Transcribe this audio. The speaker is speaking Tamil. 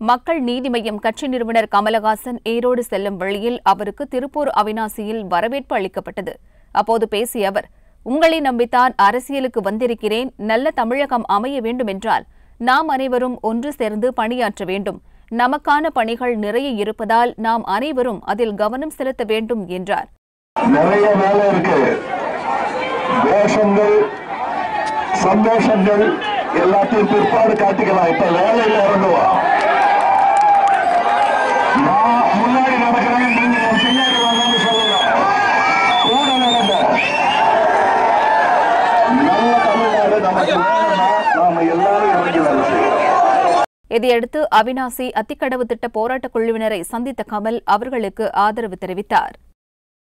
மக்கள் நீதி மய்யம் கட்சி நிறுவனர் கமலஹாசன் ஈரோடு செல்லும் வழியில் அவருக்கு திருப்பூர் அவினாசியில் வரவேற்பு அளிக்கப்பட்டது அப்போது பேசிய அவர் உங்களை நம்பித்தான் அரசியலுக்கு வந்திருக்கிறேன் நல்ல தமிழகம் அமைய வேண்டுமென்றால் நாம் அனைவரும் ஒன்று சேர்ந்து பணியாற்ற வேண்டும் நமக்கான பணிகள் நிறைய இருப்பதால் நாம் அனைவரும் அதில் கவனம் செலுத்த வேண்டும் என்றார் நிறைய வேலை இருக்கு வேஷங்கள் சந்தோஷங்கள் எல்லாத்தையும் பிற்பாடு காட்டிக்கலாம் இப்ப வேலையில இறங்குவோம் நான் முன்னாடி நடக்கிறேன் நீங்க என் பின்னாடி வாங்கன்னு சொல்லலாம் கூட நடந்த நல்ல தமிழ்நாடு நமக்கு வேணும்னா நாம எல்லாரும் இறங்கி வேலை செய்யணும் இதையடுத்து அவினாசி அத்திக்கடவு திட்ட போராட்டக் குழுவினரை சந்தித்த கமல் அவர்களுக்கு ஆதரவு தெரிவித்தார்